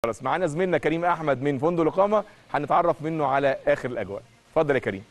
خلاص معانا زميلنا كريم احمد من فندق الاقامه هنتعرف منه على اخر الاجواء اتفضل يا كريم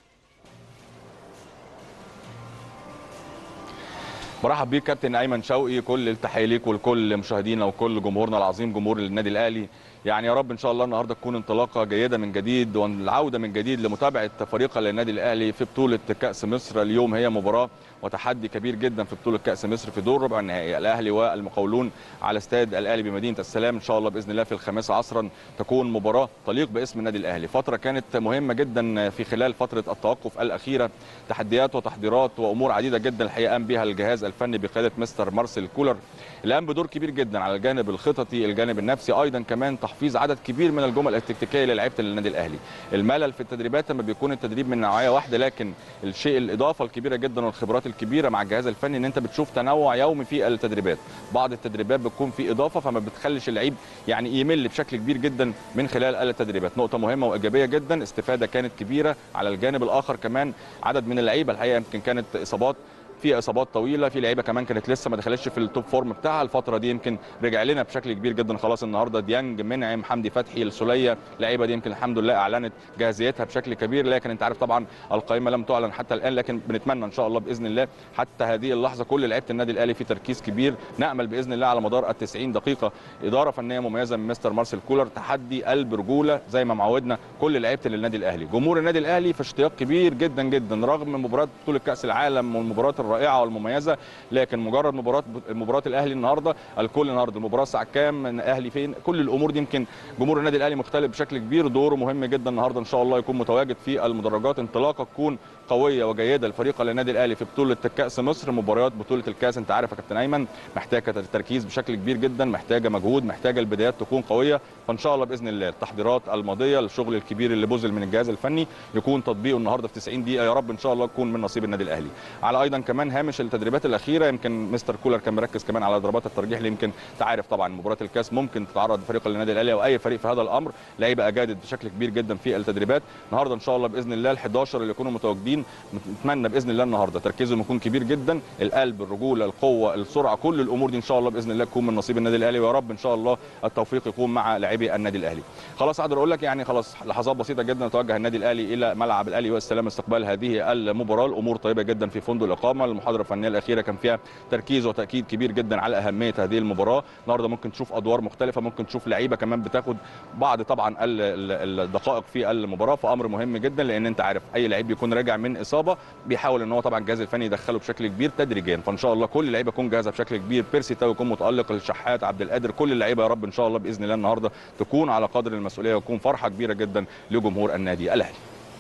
برحب بيك كابتن ايمن شوقي كل التحيه ليك ولكل مشاهدينا وكل جمهورنا العظيم جمهور النادي الاهلي يعني يا رب ان شاء الله النهارده تكون انطلاقه جيده من جديد والعوده من جديد لمتابعه فريق النادي الاهلي في بطوله كاس مصر اليوم هي مباراه وتحدي كبير جدا في بطوله كاس مصر في دور ربع النهائي الاهلي والمقاولون على استاد الاهلي بمدينه السلام ان شاء الله باذن الله في الخامسه عصرا تكون مباراه تليق باسم النادي الاهلي فتره كانت مهمه جدا في خلال فتره التوقف الاخيره تحديات وتحضيرات وامور عديده جدا الحقيقه قام بها الجهاز الفني بقياده مستر مارسيل كولر اللي قام بدور كبير جدا على الجانب الخططي الجانب النفسي ايضا كمان تحفيظ عدد كبير من الجمل التكتيكيه للاعيبه النادي الاهلي الملل في التدريبات لما بيكون التدريب من نوعيه واحده لكن الشيء الاضافه الكبيره جدا والخبرات الكبيره مع الجهاز الفني ان انت بتشوف تنوع يومي في التدريبات بعض التدريبات بتكون في اضافه فما بتخليش اللعيب يعني يمل بشكل كبير جدا من خلال التدريبات نقطه مهمه وايجابيه جدا استفاده كانت كبيره على الجانب الاخر كمان عدد من اللعيبه الحقيقه يمكن كانت اصابات في اصابات طويله في لعيبه كمان كانت لسه ما دخلتش في التوب فورم بتاعها الفتره دي يمكن رجع لنا بشكل كبير جدا خلاص النهارده ديانج منعم حمدي فتحي السوليه اللعيبه دي يمكن الحمد لله اعلنت جاهزيتها بشكل كبير لكن انت عارف طبعا القائمه لم تعلن حتى الان لكن بنتمنى ان شاء الله باذن الله حتى هذه اللحظه كل لعيبه النادي الاهلي في تركيز كبير نامل باذن الله على مدار ال 90 دقيقه اداره فنيه مميزه من مستر مارسيل كولر تحدي قلب رجوله زي ما معودنا كل لعيبه النادي الاهلي جمهور النادي الاهلي في اشتياق كبير جدا جدا رغم مباراه بطوله كاس العالم والمباريات الرائعه والمميزه لكن مجرد مباراه مباراه الاهلي النهارده الكل النهارده المباراه الساعه كام الاهلي فين كل الامور دي يمكن جمهور النادي الاهلي مختلف بشكل كبير دوره مهم جدا النهارده ان شاء الله يكون متواجد في المدرجات انطلاقه تكون قويه وجيده لفريق النادي الاهلي في بطوله كاس مصر مباريات بطوله الكاس انت عارف يا كابتن ايمن محتاجه تركيز بشكل كبير جدا محتاجه مجهود محتاجه البدايات تكون قويه فان شاء الله باذن الله التحضيرات الماضيه الشغل الكبير اللي بذل من الجهاز الفني يكون تطبيقه النهارده في 90 دقيقه يا رب ان شاء الله يكون من نصيب النادي الاهلي على ايضا كمان هامش التدريبات الاخيره يمكن مستر كولر كان مركز كمان على ضربات الترجيح اللي يمكن تعرف طبعا مباراه الكاس ممكن تتعرض فريق النادي الاهلي او اي فريق في هذا الامر لعيبه اجادت بشكل كبير جدا في التدريبات النهارده ان شاء الله باذن الله ال11 اللي يكونوا متواجدين نتمنى باذن الله النهارده تركيزهم يكون كبير جدا القلب الرجوله القوه السرعه كل الامور دي ان شاء الله باذن الله تكون من نصيب النادي الاهلي ويا رب ان شاء الله التوفيق يكون مع لاعبي النادي الاهلي خلاص اقدر اقول لك يعني خلاص لحظات بسيطه جدا توجه النادي الاهلي الى ملعب الاهلي والسلام استقبال هذه المباراه الامور طيبه جدا في فندق الاقامه المحاضره الفنيه الاخيره كان فيها تركيز وتاكيد كبير جدا على اهميه هذه المباراه النهارده ممكن تشوف ادوار مختلفه ممكن تشوف لعيبه كمان بتاخد بعض طبعا الدقائق في المباراه فامر مهم جدا لان انت عارف اي لعيب بيكون راجع من اصابه بيحاول ان هو طبعا الجهاز الفني يدخله بشكل كبير تدريجيا فان شاء الله كل اللعيبه تكون جاهزه بشكل كبير بيرسي تاو يكون متالق الشحات عبد القادر كل اللعيبه يا رب ان شاء الله باذن الله النهارده تكون على قدر المسؤوليه ويكون فرحه كبيره جدا لجمهور النادي الاهلي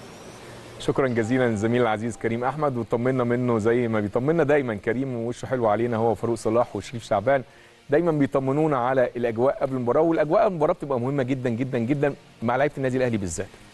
شكرا جزيلا للزميل العزيز كريم احمد وطمنا منه زي ما بيطمنا دايما كريم ووشه حلو علينا هو فاروق صلاح وشريف شعبان دايما بيطمنونا على الاجواء قبل المباراه والاجواء قبل المباراه بتبقى مهمه جدا جدا جدا مع لعيبه النادي الاهلي بالذات